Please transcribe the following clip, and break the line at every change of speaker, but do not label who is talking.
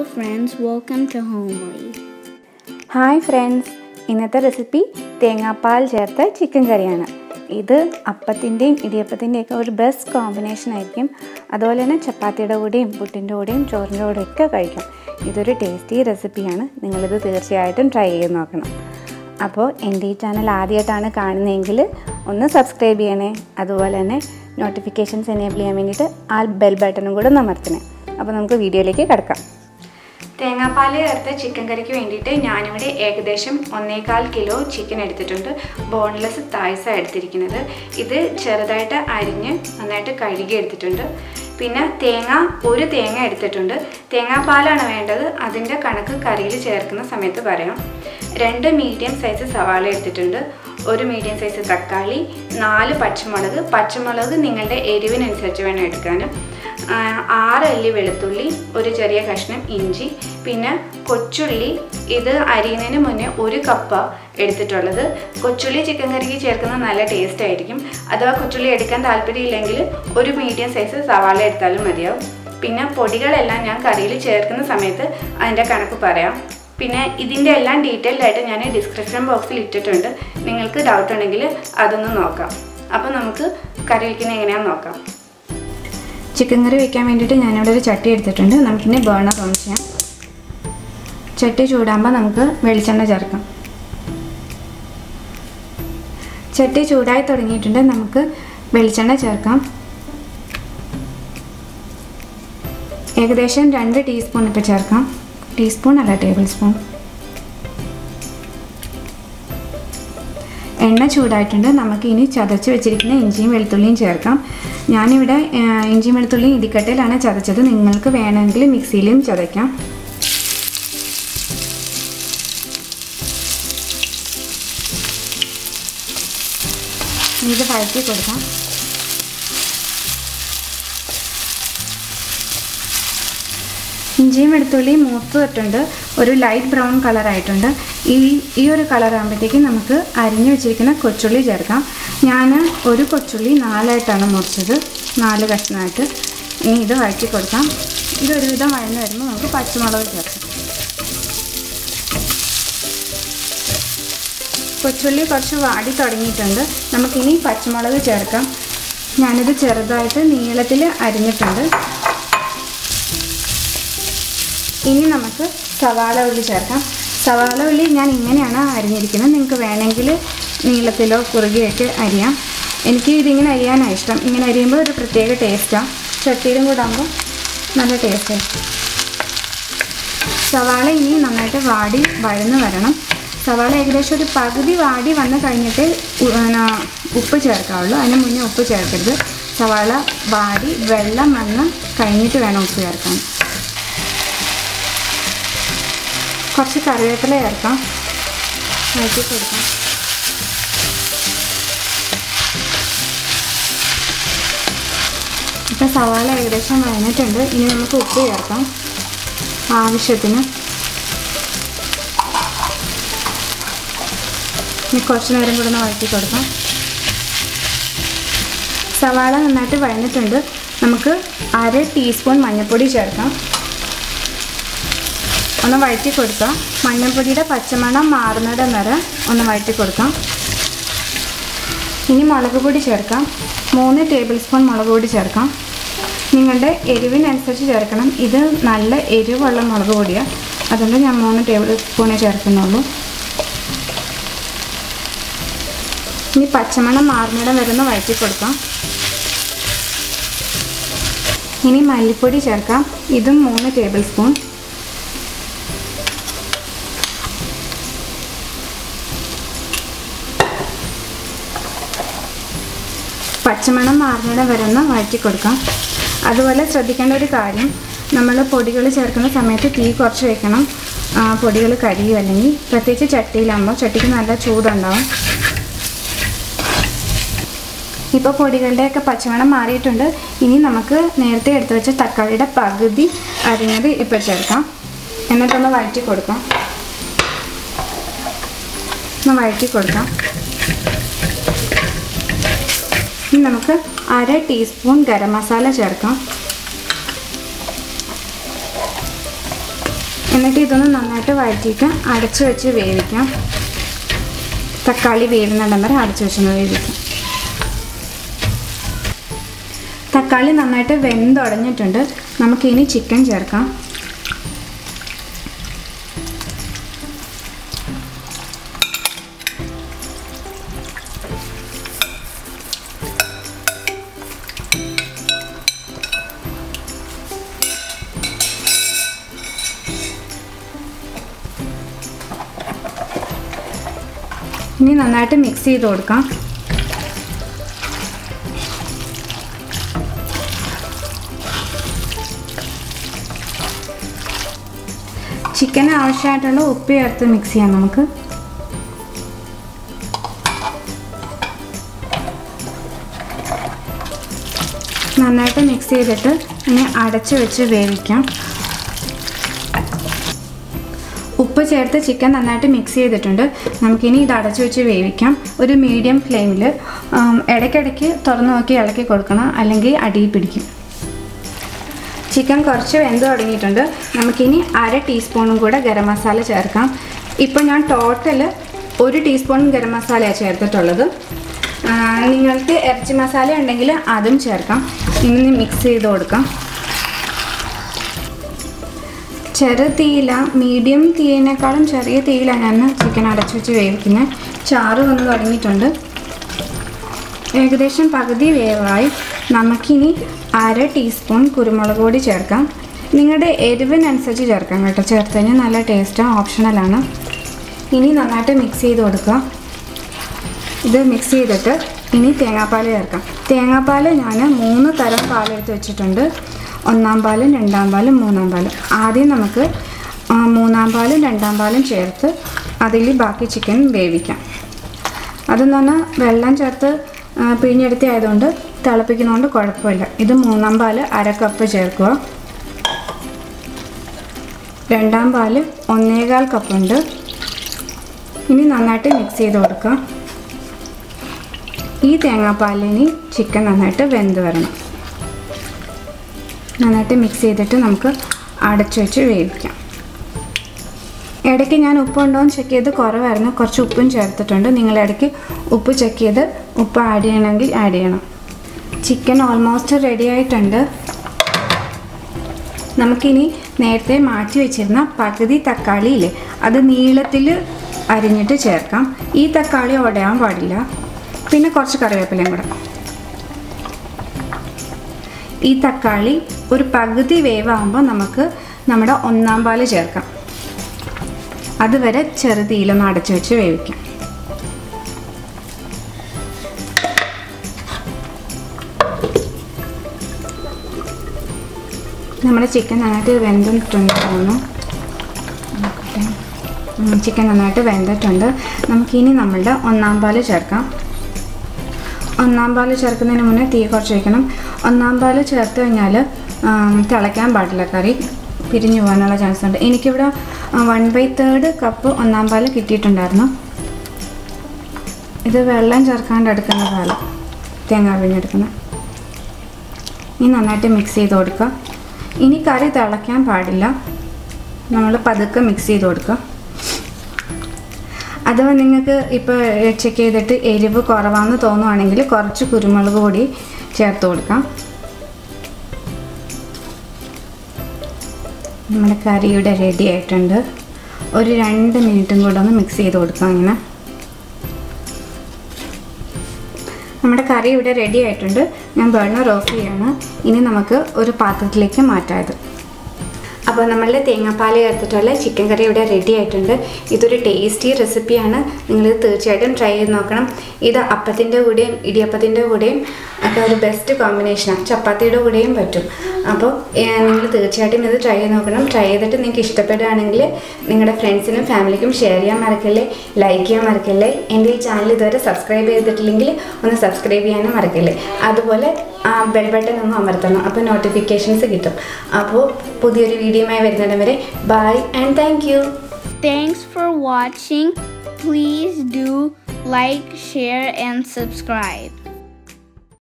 friends, welcome to Homely.
Hi friends ഇന്നത്തെ recipe തേങ്ങാപ്പാൽ ചേർത്ത ചിക്കൻ കറിയാണ് ഇത് അപ്പത്തിൻ്റെയും ഇടിയപ്പത്തിൻ്റെയൊക്കെ ഒരു ബെസ്റ്റ് കോമ്പിനേഷൻ ആയിരിക്കും അതുപോലെ തന്നെ ചപ്പാത്തിയുടെ കൂടെയും പുട്ടിൻ്റെ കൂടെയും ചോറിൻ്റെ കൂടെയും ഒക്കെ കഴിക്കാം ഇതൊരു ടേസ്റ്റി റെസിപ്പിയാണ് നിങ്ങളിത് തീർച്ചയായിട്ടും ട്രൈ ചെയ്ത് നോക്കണം അപ്പോൾ എൻ്റെ ഈ ചാനൽ ആദ്യമായിട്ടാണ് കാണുന്നതെങ്കിൽ ഒന്ന് സബ്സ്ക്രൈബ് ചെയ്യണേ അതുപോലെ തന്നെ നോട്ടിഫിക്കേഷൻസ് എനേബിൾ ചെയ്യാൻ വേണ്ടിയിട്ട് ആ ബെൽ ബട്ടണും കൂടെ ഒന്ന് അമർത്തണേ അപ്പോൾ നമുക്ക് വീഡിയോയിലേക്ക് കിടക്കാം തേങ്ങാപ്പാൽ ചേർത്ത ചിക്കൻ കറിക്ക് വേണ്ടിയിട്ട് ഞാനിവിടെ ഏകദേശം ഒന്നേകാൽ കിലോ ചിക്കൻ എടുത്തിട്ടുണ്ട് ബോൺലെസ് തായ്സ എടുത്തിരിക്കുന്നത് ഇത് ചെറുതായിട്ട് അരിഞ്ഞ് നന്നായിട്ട് കഴുകി എടുത്തിട്ടുണ്ട് പിന്നെ തേങ്ങ ഒരു തേങ്ങ എടുത്തിട്ടുണ്ട് തേങ്ങാപ്പാലാണ് വേണ്ടത് അതിൻ്റെ കണക്ക് കറിയിൽ ചേർക്കുന്ന സമയത്ത് പറയാം രണ്ട് മീഡിയം സൈസ് സവാള എടുത്തിട്ടുണ്ട് ഒരു മീഡിയം സൈസ് തക്കാളി നാല് പച്ചമുളക് പച്ചമുളക് നിങ്ങളുടെ എരിവിനനുസരിച്ച് വേണം എടുക്കാനും ആറ് അല്ലി വെളുത്തുള്ളി ഒരു ചെറിയ കഷ്ണം ഇഞ്ചി പിന്നെ കൊച്ചുള്ളി ഇത് അരിയുന്നതിന് മുന്നേ ഒരു കപ്പ എടുത്തിട്ടുള്ളത് കൊച്ചുള്ളി ചിക്കൻ കറിക്ക് ചേർക്കുന്നത് നല്ല ടേസ്റ്റ് ആയിരിക്കും അഥവാ കൊച്ചുള്ളി എടുക്കാൻ താല്പര്യമില്ലെങ്കിൽ ഒരു മീഡിയം സൈസ് സവാള എടുത്താലും മതിയാവും പിന്നെ പൊടികളെല്ലാം ഞാൻ കറിയിൽ ചേർക്കുന്ന സമയത്ത് അതിൻ്റെ കണക്ക് പറയാം പിന്നെ ഇതിൻ്റെ എല്ലാം ഡീറ്റെയിൽഡ് ആയിട്ട് ഞാൻ ഡിസ്ക്രിപ്ഷൻ ബോക്സിൽ ഇട്ടിട്ടുണ്ട് നിങ്ങൾക്ക് ഡൗട്ട് ഉണ്ടെങ്കിൽ അതൊന്ന് നോക്കാം അപ്പോൾ നമുക്ക് കറി വയ്ക്കുന്നത് എങ്ങനെയാണെന്ന് നോക്കാം ചിക്കൻ കറി വയ്ക്കാൻ വേണ്ടിയിട്ട് ഞാനിവിടെ ഒരു ചട്ടി എടുത്തിട്ടുണ്ട് നമുക്കിനി ബേണർ ഓൺ ചെയ്യാം ചട്ടി ചൂടാകുമ്പോൾ നമുക്ക് വെളിച്ചെണ്ണ ചേർക്കാം ചട്ടി ചൂടായി തുടങ്ങിയിട്ടുണ്ട് നമുക്ക് വെളിച്ചെണ്ണ ചേർക്കാം ഏകദേശം രണ്ട് ടീസ്പൂൺ ഇപ്പോൾ ചേർക്കാം ടീസ്പൂൺ അല്ല ടേബിൾ സ്പൂൺ എണ്ണ ചൂടായിട്ടുണ്ട് നമുക്ക് ഇനി ചതച്ച് വെച്ചിരിക്കുന്ന ഇഞ്ചിയും വെളുത്തുള്ളിയും ചേർക്കാം ഞാനിവിടെ ഇഞ്ചിയും വെളുത്തുള്ളിയും ഇടിക്കട്ടയിലാണ് ചതച്ചത് നിങ്ങൾക്ക് വേണമെങ്കിൽ മിക്സിയിലും ചതയ്ക്കാം ഇത് വഴറ്റി കൊടുക്കാം ഇഞ്ചിയും വെളുത്തുള്ളിയും മൂത്ത് തൊട്ടുണ്ട് ഒരു ലൈറ്റ് ബ്രൗൺ കളർ ആയിട്ടുണ്ട് ഈ ഈ ഒരു കളർ ആകുമ്പോഴത്തേക്കും നമുക്ക് അരിഞ്ഞു വെച്ചിരിക്കുന്ന കൊച്ചുള്ളി ചേർക്കാം ഞാൻ ഒരു കൊച്ചുള്ളി നാലായിട്ടാണ് മുറിച്ചത് നാല് കഷ്ണമായിട്ട് ഇനി ഇത് വഴറ്റി കൊടുക്കാം ഇത് ഒരുവിധം വഴന്ന് വരുമ്പോൾ നമുക്ക് പച്ചമുളക് ചേർക്കാം കൊച്ചുള്ളി കുറച്ച് വാടി തുടങ്ങിയിട്ടുണ്ട് നമുക്കിനി പച്ചമുളക് ചേർക്കാം ഞാനിത് ചെറുതായിട്ട് നീളത്തിൽ അരിഞ്ഞിട്ടുണ്ട് ഇനി നമുക്ക് സവാള ഉള്ളി ചേർക്കാം സവാള ഉള്ളി ഞാൻ ഇങ്ങനെയാണ് അരിഞ്ഞിരിക്കുന്നത് നിങ്ങൾക്ക് വേണമെങ്കിൽ നീളത്തിലോ കുറുകിയൊക്കെ അരിയാം എനിക്ക് ഇതിങ്ങനെ അരിയാനാണ് ഇഷ്ടം ഇങ്ങനെ അരിയുമ്പോൾ ഒരു പ്രത്യേക ടേസ്റ്റാണ് ചട്ടിയിലും കൂടെ ആകുമ്പോൾ നല്ല ടേസ്റ്റാണ് സവാള ഇനി നന്നായിട്ട് വാടി വഴന്ന് വരണം സവാള ഏകദേശം ഒരു പകുതി വാടി വന്ന് കഴിഞ്ഞിട്ട് ഉപ്പ് ചേർക്കാവുള്ളൂ അതിന് മുന്നേ ഉപ്പ് ചേർക്കരുത് സവാള വാടി വെള്ളം വന്ന് കഴിഞ്ഞിട്ട് വേണം ഉപ്പ് ചേർക്കാൻ കുറച്ച് കറിവേപ്പില ചേർക്കാം വഴറ്റി കൊടുക്കാം ഇപ്പം സവാള ഏകദേശം വഴഞ്ഞിട്ടുണ്ട് ഇനി നമുക്ക് ഉപ്പ് ചേർക്കാം ആവശ്യത്തിന് ഇനി കുറച്ച് നേരം കൂടെ ഒന്ന് വഴറ്റി കൊടുക്കാം സവാള നന്നായിട്ട് വഴഞ്ഞിട്ടുണ്ട് നമുക്ക് അര ടീസ്പൂൺ മഞ്ഞൾപ്പൊടി ചേർക്കാം ഒന്ന് വഴറ്റി കൊടുക്കാം മഞ്ഞൾപ്പൊടിയുടെ പച്ചമണം മാറുന്നിടം വരെ ഒന്ന് വഴറ്റി കൊടുക്കാം ഇനി മുളക് പൊടി ചേർക്കാം മൂന്ന് ടേബിൾ സ്പൂൺ മുളക് പൊടി ചേർക്കാം നിങ്ങളുടെ എരിവിനനുസരിച്ച് ചേർക്കണം ഇത് നല്ല എരിവുള്ള മുളക് പൊടിയാണ് അതുകൊണ്ട് ഞാൻ മൂന്ന് ടേബിൾ സ്പൂണേ ചേർക്കുന്നുള്ളൂ ഇനി പച്ചമണം മാറുന്നിടം വരുന്ന വഴറ്റി കൊടുക്കാം ഇനി മല്ലിപ്പൊടി ചേർക്കാം ഇതും മൂന്ന് ടേബിൾ സ്പൂൺ പച്ചമണം മാറുന്നിടം വരുന്ന വഴറ്റി കൊടുക്കാം അതുപോലെ ശ്രദ്ധിക്കേണ്ട ഒരു കാര്യം നമ്മൾ പൊടികൾ ചേർക്കുന്ന സമയത്ത് തീ കുറച്ച് വെക്കണം പൊടികൾ കരിയും അല്ലെങ്കിൽ പ്രത്യേകിച്ച് ചട്ടിയിലാകുമ്പോൾ ചട്ടിക്ക് നല്ല ചൂടുണ്ടാവും ഇപ്പോൾ പൊടികളുടെയൊക്കെ പച്ചമണം മാറിയിട്ടുണ്ട് ഇനി നമുക്ക് നേരത്തെ എടുത്തു വെച്ച തക്കാളിയുടെ പകുതി അരിഞ്ഞത് ഇപ്പോൾ ചേർക്കാം എന്നിട്ടൊന്ന് വഴറ്റി കൊടുക്കാം ഒന്ന് വഴറ്റി കൊടുക്കാം ഇനി നമുക്ക് അര ടീസ്പൂൺ ഗരം മസാല ചേർക്കാം എന്നിട്ട് ഇതൊന്ന് നന്നായിട്ട് വഴറ്റിയിട്ട് അടച്ചു വെച്ച് വേവിക്കാം തക്കാളി വേവുന്നിടം വരെ അടച്ചു വെച്ചൊന്ന് വേവിക്കാം തക്കാളി നന്നായിട്ട് വെന്തുടഞ്ഞിട്ടുണ്ട് നമുക്കിനി ചിക്കൻ ചേർക്കാം ഇനി നന്നായിട്ട് മിക്സ് ചെയ്ത് കൊടുക്കാം ചിക്കന് ആവശ്യമായിട്ടുള്ള ഉപ്പ് ചേർത്ത് മിക്സ് ചെയ്യാം നമുക്ക് നന്നായിട്ട് മിക്സ് ചെയ്തിട്ട് ഇനി അടച്ചു വെച്ച് വേവിക്കാം ഉപ്പ് ചേർത്ത് ചിക്കൻ നന്നായിട്ട് മിക്സ് ചെയ്തിട്ടുണ്ട് നമുക്കിനി ഇത് അടച്ചു വെച്ച് വേവിക്കാം ഒരു മീഡിയം ഫ്ലെയിമിൽ ഇടയ്ക്കിടയ്ക്ക് തുറന്നു നോക്കി ഇളക്കി കൊടുക്കണം അല്ലെങ്കിൽ അടിയിൽ പിടിക്കും ചിക്കൻ കുറച്ച് വെന്ത് തുടങ്ങിയിട്ടുണ്ട് നമുക്കിനി അര ടീസ്പൂണും കൂടെ ഗരം മസാല ചേർക്കാം ഇപ്പോൾ ഞാൻ ടോട്ടൽ ഒരു ടീസ്പൂൺ ഗരം മസാലയാണ് ചേർത്തിട്ടുള്ളത് ആ, നിങ്ങൾക്ക് ഇറച്ചി മസാല ഉണ്ടെങ്കിൽ അതും ചേർക്കാം ഇനി മിക്സ് ചെയ്ത് കൊടുക്കാം ചെറു തീയില മീഡിയം തീയിനേക്കാളും ചെറിയ തീയിലാണ് ഞാൻ ചിക്കൻ അടച്ചു വെച്ച് വേവിക്കുന്നത് ചാറ് വന്ന് തുടങ്ങിയിട്ടുണ്ട് ഏകദേശം പകുതി വേവായി നമുക്കിനി അര ടീസ്പൂൺ കുരുമുളക് പൊടി ചേർക്കാം നിങ്ങളുടെ എരിവിനനുസരിച്ച് ചേർക്കാം കേട്ടോ ചേർത്ത് കഴിഞ്ഞാൽ നല്ല ടേസ്റ്റാണ് ഓപ്ഷണലാണ് ഇനി നന്നായിട്ട് മിക്സ് ചെയ്ത് കൊടുക്കുക ഇത് മിക്സ് ചെയ്തിട്ട് ഇനി തേങ്ങാപ്പാൽ ചേർക്കാം തേങ്ങാപ്പാൽ ഞാൻ മൂന്ന് തരം പാലെടുത്ത് വെച്ചിട്ടുണ്ട് ഒന്നാം പാലും രണ്ടാം പാലും മൂന്നാം പാലും ആദ്യം നമുക്ക് ആ, മൂന്നാം പാലും രണ്ടാം പാലും ചേർത്ത് അതിൽ ബാക്കി ചിക്കൻ വേവിക്കാം അതെന്ന് പറഞ്ഞാൽ വെള്ളം ചേർത്ത് ആ, പിഴിഞ്ഞെടുത്തി ആയതുകൊണ്ട് തിളപ്പിക്കുന്നതുകൊണ്ട് കുഴപ്പമില്ല ഇത് മൂന്നാം പാല് അര കപ്പ് ചേർക്കുക രണ്ടാം പാല് ഒന്നേകാൽ കപ്പുണ്ട് ഇനി നന്നായിട്ട് മിക്സ് ചെയ്ത് കൊടുക്കുക ഈ തേങ്ങാപ്പാലിനി ചിക്കൻ നന്നായിട്ട് വെന്ത് വരണം നന്നായിട്ട് മിക്സ് ചെയ്തിട്ട് നമുക്ക് അടച്ചു വെച്ച് വേവിക്കാം ഇടയ്ക്ക് ഞാൻ ഉപ്പുണ്ടോ എന്ന് ചെക്ക് ചെയ്ത് കുറവായിരുന്നു കുറച്ച് ഉപ്പും ചേർത്തിട്ടുണ്ട് നിങ്ങൾ ഇടയ്ക്ക് ഉപ്പ് ചെക്ക് ചെയ്ത് ഉപ്പ് ആഡ് ചെയ്യണമെങ്കിൽ ആഡ് ചെയ്യണം ചിക്കൻ ഓൾമോസ്റ്റ് റെഡി ആയിട്ടുണ്ട് നമുക്കിനി നേരത്തെ മാറ്റി വെച്ചിരുന്ന പകുതി തക്കാളി ഇല്ലേ അത് നീളത്തിൽ അരിഞ്ഞിട്ട് ചേർക്കാം ഈ തക്കാളി ഉടയാൻ പാടില്ല പിന്നെ കുറച്ച് കറിവേപ്പിലയും കൂടെ ഈ തക്കാളി ഒരു പകുതി വേവാകുമ്പോൾ നമുക്ക് നമ്മുടെ ഒന്നാം പാല് ചേർക്കാം അതുവരെ ചെറുതീയിലൊന്ന് അടച്ചു വെച്ച് വേവിക്കാം നമ്മുടെ ചിക്കൻ നന്നായിട്ട് വെന്തിട്ടുണ്ട് തോന്നുന്നു നോക്കട്ടെ ഉം, ചിക്കൻ നന്നായിട്ട് വെന്തിട്ടുണ്ട് നമുക്കിനി നമ്മളുടെ ഒന്നാം പാല് ചേർക്കാം ഒന്നാം പാല് ചേർക്കുന്നതിന് മുന്നേ തീ കുറച്ച് വയ്ക്കണം ഒന്നാം പാല് ചേർത്ത് കഴിഞ്ഞാൽ തിളയ്ക്കാൻ പാടില്ല കറി പിരിഞ്ഞു പോകാനുള്ള ചാൻസ് ഉണ്ട് എനിക്കിവിടെ വൺ ബൈ തേർഡ് കപ്പ് ഒന്നാം പാല് കിട്ടിയിട്ടുണ്ടായിരുന്നു ഇത് വെള്ളം ചേർക്കാണ്ട് എടുക്കുന്ന പാല് തേങ്ങ പിഴിഞ്ഞെടുക്കുന്ന ഇനി നന്നായിട്ട് മിക്സ് ചെയ്ത് കൊടുക്കുക ഇനി കറി തിളയ്ക്കാൻ പാടില്ല നമ്മൾ പതുക്കെ മിക്സ് ചെയ്ത് കൊടുക്കുക അഥവാ നിങ്ങൾക്ക് ഇപ്പോൾ ചെക്ക് ചെയ്തിട്ട് എരിവ് കുറവാണെന്ന് തോന്നുവാണെങ്കിൽ കുറച്ച് കുരുമുളക് പൊടി ചേർത്ത് കൊടുക്കാം നമ്മുടെ കറി ഇവിടെ റെഡി ആയിട്ടുണ്ട് ഒരു രണ്ട് മിനിറ്റും കൂടെ ഒന്ന് മിക്സ് ചെയ്ത് കൊടുക്കാം ഇങ്ങനെ നമ്മുടെ കറി ഇവിടെ റെഡി ആയിട്ടുണ്ട് ഞാൻ ബർണർ ഓഫ് ചെയ്യാണ് ഇനി നമുക്ക് ഒരു പാത്രത്തിലേക്ക് മാറ്റാം ഇത് അപ്പോൾ നമ്മളുടെ തേങ്ങാപ്പാൽ ചേർത്തിട്ടുള്ള ചിക്കൻ കറി ഇവിടെ റെഡി ആയിട്ടുണ്ട് ഇതൊരു ടേസ്റ്റി റെസിപ്പിയാണ് നിങ്ങൾ തീർച്ചയായിട്ടും ട്രൈ ചെയ്ത് നോക്കണം ഇത് അപ്പത്തിൻ്റെ കൂടെയും ഇടിയപ്പത്തിൻ്റെ കൂടെയും ഒക്കെ ഒരു ബെസ്റ്റ് കോമ്പിനേഷനാണ് ചപ്പാത്തിയുടെ കൂടെയും പറ്റും അപ്പോൾ നിങ്ങൾ തീർച്ചയായിട്ടും ഇത് ട്രൈ ചെയ്ത് നോക്കണം ട്രൈ ചെയ്തിട്ട് നിങ്ങൾക്ക് ഇഷ്ടപ്പെടുകയാണെങ്കിൽ നിങ്ങളുടെ ഫ്രണ്ട്സിനും ഫാമിലിക്കും ഷെയർ ചെയ്യാൻ മറക്കല്ലേ ലൈക്ക് ചെയ്യാൻ മറക്കല്ലേ എൻ്റെ ഈ ചാനൽ ഇതുവരെ സബ്സ്ക്രൈബ് ചെയ്തിട്ടില്ലെങ്കിൽ ഒന്ന് സബ്സ്ക്രൈബ് ചെയ്യാനും മറക്കല്ലേ അതുപോലെ ആ ബെൽ ബട്ടൺ ഒന്ന് അമർത്തണം അപ്പോൾ നോട്ടിഫിക്കേഷൻസ് കിട്ടും അപ്പോൾ പുതിയൊരു വീഡിയോയുമായി വരുന്നിടം വരെ bye and thank you
Thanks for watching. Please do like, share, and subscribe.